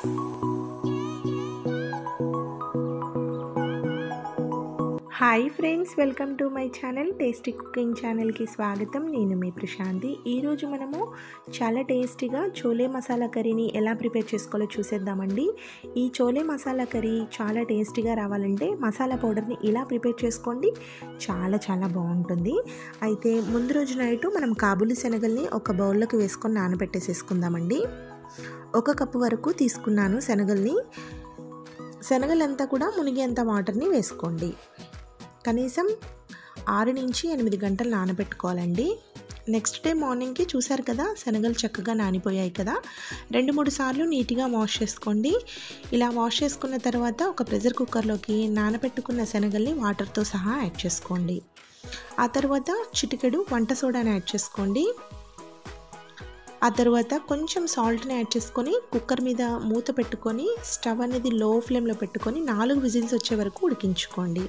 hi friends welcome to my channel tasty cooking ఛానల్కి స్వాగతం నేను మీ ప్రశాంతి ఈరోజు మనము చాలా టేస్టీగా చోలే మసాలా కర్రీని ఎలా ప్రిపేర్ చేసుకోవాలో చూసేద్దామండి ఈ చోలే మసాలా కర్రీ చాలా టేస్టీగా రావాలంటే మసాలా పౌడర్ని ఇలా ప్రిపేర్ చేసుకోండి చాలా చాలా బాగుంటుంది అయితే ముందు రోజు నైటు మనం కాబూలి శనగల్ని ఒక బౌల్లోకి వేసుకొని నానబెట్టేసేసుకుందామండి ఒక కప్పు వరకు తీసుకున్నాను శనగల్ని శనగలంతా కూడా మునిగేంత వాటర్ని వేసుకోండి కనీసం ఆరు నుంచి ఎనిమిది గంటలు నానబెట్టుకోవాలండి నెక్స్ట్ డే మార్నింగ్కి చూసారు కదా శనగలు చక్కగా నానిపోయాయి కదా రెండు మూడు సార్లు నీట్గా వాష్ చేసుకోండి ఇలా వాష్ చేసుకున్న తర్వాత ఒక ప్రెషర్ కుక్కర్లోకి నానబెట్టుకున్న శనగల్ని వాటర్తో సహా యాడ్ చేసుకోండి ఆ తర్వాత చిటికెడు వంట సోడాని యాడ్ చేసుకోండి ఆ తర్వాత కొంచెం సాల్ట్ని యాడ్ చేసుకొని కుక్కర్ మీద మూత పెట్టుకొని స్టవ్ అనేది లో ఫ్లేమ్లో పెట్టుకొని నాలుగు విజిల్స్ వచ్చే వరకు ఉడికించుకోండి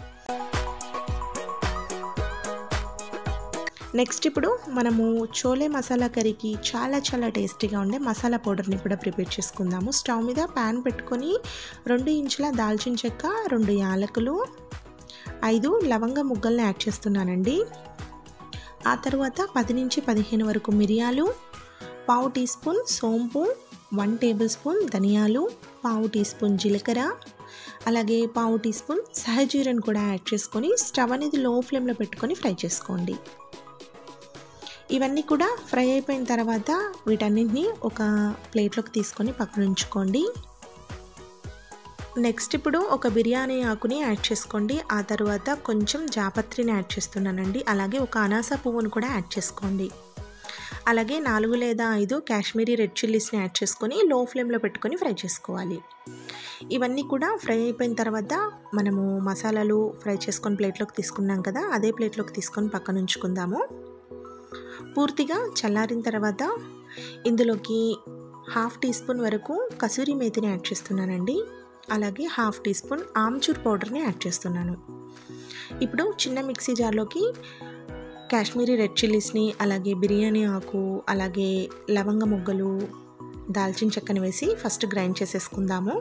నెక్స్ట్ ఇప్పుడు మనము చోలే మసాలా కర్రీకి చాలా చాలా టేస్టీగా ఉండే మసాలా పౌడర్ని కూడా ప్రిపేర్ చేసుకుందాము స్టవ్ మీద ప్యాన్ పెట్టుకొని రెండు ఇంచుల దాల్చిన చెక్క రెండు యాలకులు ఐదు లవంగ ముగ్గల్ని యాడ్ చేస్తున్నానండి ఆ తర్వాత పది నుంచి పదిహేను వరకు మిరియాలు పావు టీ స్పూన్ సోంపు వన్ టేబుల్ స్పూన్ ధనియాలు పావు టీ స్పూన్ జీలకర్ర అలాగే పావు టీ స్పూన్ సహజీరను కూడా యాడ్ చేసుకొని స్టవ్ అనేది లో ఫ్లేమ్లో పెట్టుకొని ఫ్రై చేసుకోండి ఇవన్నీ కూడా ఫ్రై అయిపోయిన తర్వాత వీటన్నింటినీ ఒక ప్లేట్లోకి తీసుకొని పక్కన ఉంచుకోండి నెక్స్ట్ ఇప్పుడు ఒక బిర్యానీ ఆకుని యాడ్ చేసుకోండి ఆ తర్వాత కొంచెం జాపత్రిని యాడ్ చేస్తున్నానండి అలాగే ఒక అనాస పువ్వును కూడా యాడ్ చేసుకోండి అలాగే నాలుగు లేదా ఐదు కాశ్మీరీ రెడ్ చిల్లీస్ని యాడ్ చేసుకొని లో ఫ్లేమ్లో పెట్టుకొని ఫ్రై చేసుకోవాలి ఇవన్నీ కూడా ఫ్రై అయిపోయిన తర్వాత మనము మసాలాలు ఫ్రై చేసుకొని ప్లేట్లోకి తీసుకున్నాం కదా అదే ప్లేట్లోకి తీసుకొని పక్కన ఉంచుకుందాము పూర్తిగా చల్లారిన తర్వాత ఇందులోకి హాఫ్ టీ స్పూన్ వరకు కసూరి మేతిని యాడ్ చేస్తున్నానండి అలాగే హాఫ్ టీ స్పూన్ ఆమ్చూర్ పౌడర్ని యాడ్ చేస్తున్నాను ఇప్పుడు చిన్న మిక్సీ జార్లోకి కాశ్మీరీ రెడ్ చిల్లీస్ని అలాగే బిర్యానీ ఆకు అలాగే లవంగ మొగ్గలు దాల్చిన చెక్కని వేసి ఫస్ట్ గ్రైండ్ చేసేసుకుందాము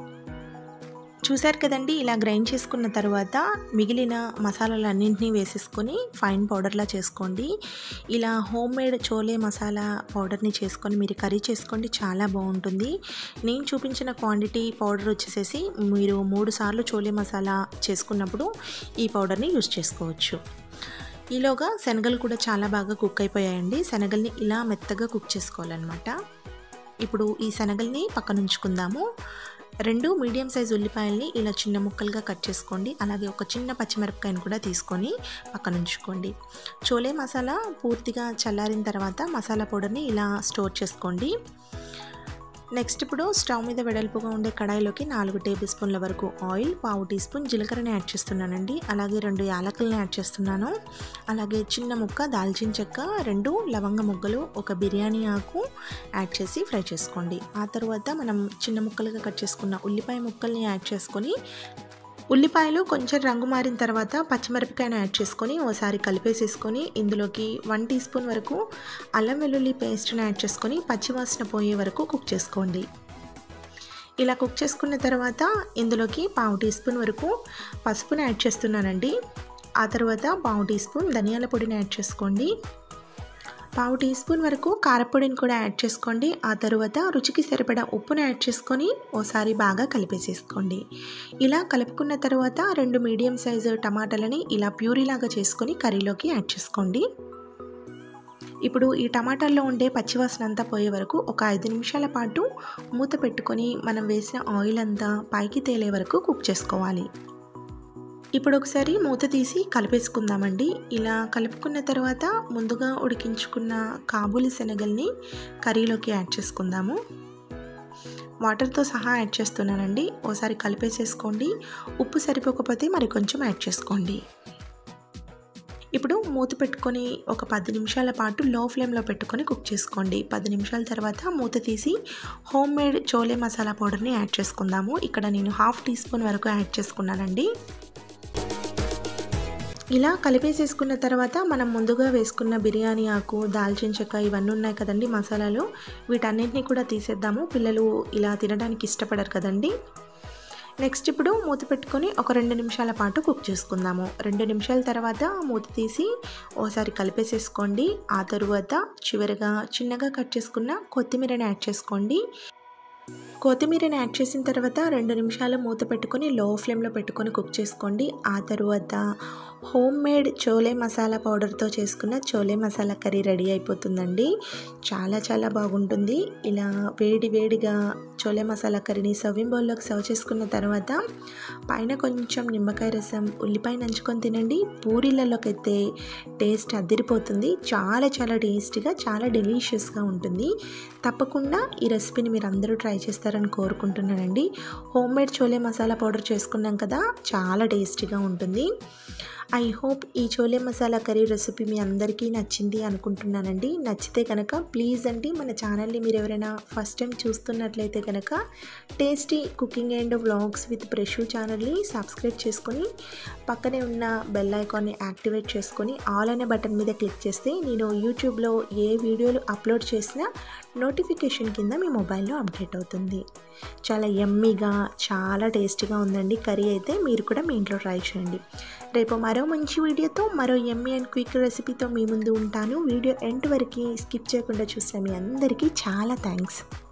చూసారు కదండి ఇలా గ్రైండ్ చేసుకున్న తర్వాత మిగిలిన మసాలాలన్నింటినీ వేసేసుకొని ఫైన్ పౌడర్లా చేసుకోండి ఇలా హోమ్ మేడ్ చోలే మసాలా పౌడర్ని చేసుకొని మీరు కర్రీ చేసుకోండి చాలా బాగుంటుంది నేను చూపించిన క్వాంటిటీ పౌడర్ వచ్చేసేసి మీరు మూడు సార్లు చోలే మసాలా చేసుకున్నప్పుడు ఈ పౌడర్ని యూస్ చేసుకోవచ్చు ఈలోగా శనగలు కూడా చాలా బాగా కుక్ అయిపోయాయండి శనగల్ని ఇలా మెత్తగా కుక్ చేసుకోవాలన్నమాట ఇప్పుడు ఈ శనగల్ని పక్కన ఉంచుకుందాము రెండు మీడియం సైజ్ ఉల్లిపాయల్ని ఇలా చిన్న ముక్కలుగా కట్ చేసుకోండి అలాగే ఒక చిన్న పచ్చిమిరపకాయను కూడా తీసుకొని పక్కన ఉంచుకోండి చోలే మసాలా పూర్తిగా చల్లారిన తర్వాత మసాలా పౌడర్ని ఇలా స్టోర్ చేసుకోండి నెక్స్ట్ ఇప్పుడు స్టవ్ మీద వెడల్పుగా ఉండే కడాయిలోకి నాలుగు టేబుల్ స్పూన్ల వరకు ఆయిల్ పావు టీ స్పూన్ జీలకర్రని యాడ్ చేస్తున్నానండి అలాగే రెండు యాలకులని యాడ్ చేస్తున్నాను అలాగే చిన్న ముక్క దాల్చిన చెక్క రెండు లవంగ ముగ్గలు ఒక బిర్యానీ ఆకు యాడ్ చేసి ఫ్రై చేసుకోండి ఆ తర్వాత మనం చిన్న ముక్కలుగా కట్ చేసుకున్న ఉల్లిపాయ ముక్కల్ని యాడ్ చేసుకొని ఉల్లిపాయలు కొంచెం రంగు మారిన తర్వాత పచ్చిమిరపకాయను యాడ్ చేసుకొని ఓసారి కలిపేసేసుకొని ఇందులోకి వన్ టీ స్పూన్ వరకు అల్లం వెల్లుల్లి పేస్ట్ని యాడ్ చేసుకొని పచ్చివాసన పోయే వరకు కుక్ చేసుకోండి ఇలా కుక్ చేసుకున్న తర్వాత ఇందులోకి పావు టీ స్పూన్ వరకు పసుపుని యాడ్ చేస్తున్నానండి ఆ తర్వాత పావు టీ స్పూన్ ధనియాల పొడిని యాడ్ చేసుకోండి పావు టీ స్పూన్ వరకు కారపొడిని కూడా యాడ్ చేసుకోండి ఆ తర్వాత రుచికి సరిపడా ఉప్పును యాడ్ చేసుకొని ఓసారి బాగా కలిపేసేసుకోండి ఇలా కలుపుకున్న తర్వాత రెండు మీడియం సైజు టమాటాలని ఇలా ప్యూరీలాగా చేసుకొని కర్రీలోకి యాడ్ చేసుకోండి ఇప్పుడు ఈ టమాటాల్లో ఉండే పచ్చివాసన అంతా పోయే వరకు ఒక ఐదు నిమిషాల పాటు మూత పెట్టుకొని మనం వేసిన ఆయిల్ అంతా పైకి తేలే వరకు కుక్ చేసుకోవాలి ఇప్పుడు ఒకసారి మూత తీసి కలిపేసుకుందామండి ఇలా కలుపుకున్న తర్వాత ముందుగా ఉడికించుకున్న కాబూలి శనగల్ని కర్రీలోకి యాడ్ చేసుకుందాము వాటర్తో సహా యాడ్ చేస్తున్నానండి ఓసారి కలిపేసేసుకోండి ఉప్పు సరిపోకపోతే మరి కొంచెం యాడ్ చేసుకోండి ఇప్పుడు మూత పెట్టుకొని ఒక పది నిమిషాల పాటు లో ఫ్లేమ్లో పెట్టుకొని కుక్ చేసుకోండి పది నిమిషాల తర్వాత మూత తీసి హోమ్ మేడ్ చోలే మసాలా పౌడర్ని యాడ్ చేసుకుందాము ఇక్కడ నేను హాఫ్ టీ స్పూన్ వరకు యాడ్ చేసుకున్నానండి ఇలా కలిపేసేసుకున్న తర్వాత మనం ముందుగా వేసుకున్న బిర్యానీ ఆకు దాల్చిన చెక్క ఇవన్నీ ఉన్నాయి కదండి మసాలాలు వీటన్నిటిని కూడా తీసేద్దాము పిల్లలు ఇలా తినడానికి ఇష్టపడరు కదండి నెక్స్ట్ ఇప్పుడు మూత పెట్టుకొని ఒక రెండు నిమిషాల పాటు కుక్ చేసుకుందాము రెండు నిమిషాల తర్వాత మూత తీసి ఓసారి కలిపేసేసుకోండి ఆ తరువాత చివరిగా చిన్నగా కట్ చేసుకున్న కొత్తిమీరని యాడ్ చేసుకోండి కొత్తిమీరని యాడ్ చేసిన తర్వాత రెండు నిమిషాలు మూత పెట్టుకొని లో ఫ్లేమ్లో పెట్టుకొని కుక్ చేసుకోండి ఆ తర్వాత హోమ్ మేడ్ చోలే మసాలా పౌడర్తో చేసుకున్న చోలే మసాలా కర్రీ రెడీ అయిపోతుందండి చాలా చాలా బాగుంటుంది ఇలా వేడి వేడిగా చోలే మసాలా కర్రీని సర్వింగ్ బౌల్లోకి సర్వ్ చేసుకున్న తర్వాత పైన కొంచెం నిమ్మకాయ రసం ఉల్లిపాయ నంచుకొని తినండి పూరీలలోకి అయితే టేస్ట్ అదిరిపోతుంది చాలా చాలా టేస్టీగా చాలా డెలీషియస్గా ఉంటుంది తప్పకుండా ఈ రెసిపీని మీరు అందరూ ట్రై చేస్తారని కోరుకుంటున్నానండి home made chole masala powder చేసుకున్నాం కదా చాలా టేస్టీగా ఉంటుంది ఐ హోప్ ఈ చోలే మసాలా కర్రీ రెసిపీ మీ అందరికీ నచ్చింది అనుకుంటున్నానండి నచ్చితే కనుక ప్లీజ్ అండి మన ఛానల్ని మీరు ఎవరైనా ఫస్ట్ టైం చూస్తున్నట్లయితే కనుక tasty cooking and vlogs with Preshu ఛానల్ని సబ్స్క్రైబ్ చేసుకొని పక్కనే ఉన్న బెల్ ఐకాన్ని యాక్టివేట్ చేసుకొని ఆల్ అనే బటన్ మీద క్లిక్ చేస్తే నేను యూట్యూబ్లో ఏ వీడియోలు అప్లోడ్ చేసినా నోటిఫికేషన్ కింద మీ మొబైల్లో అప్డేట్ అవుతుంది చాలా ఎమ్మీగా చాలా టేస్టీగా ఉందండి కర్రీ అయితే మీరు కూడా మీ ఇంట్లో ట్రై చేయండి రేపు మరో మంచి వీడియోతో మరో ఎమ్మీ అండ్ క్విక్ రెసిపీతో మీ ముందు ఉంటాను వీడియో ఎండ్ వరకు స్కిప్ చేయకుండా చూసిన మీ అందరికీ చాలా థ్యాంక్స్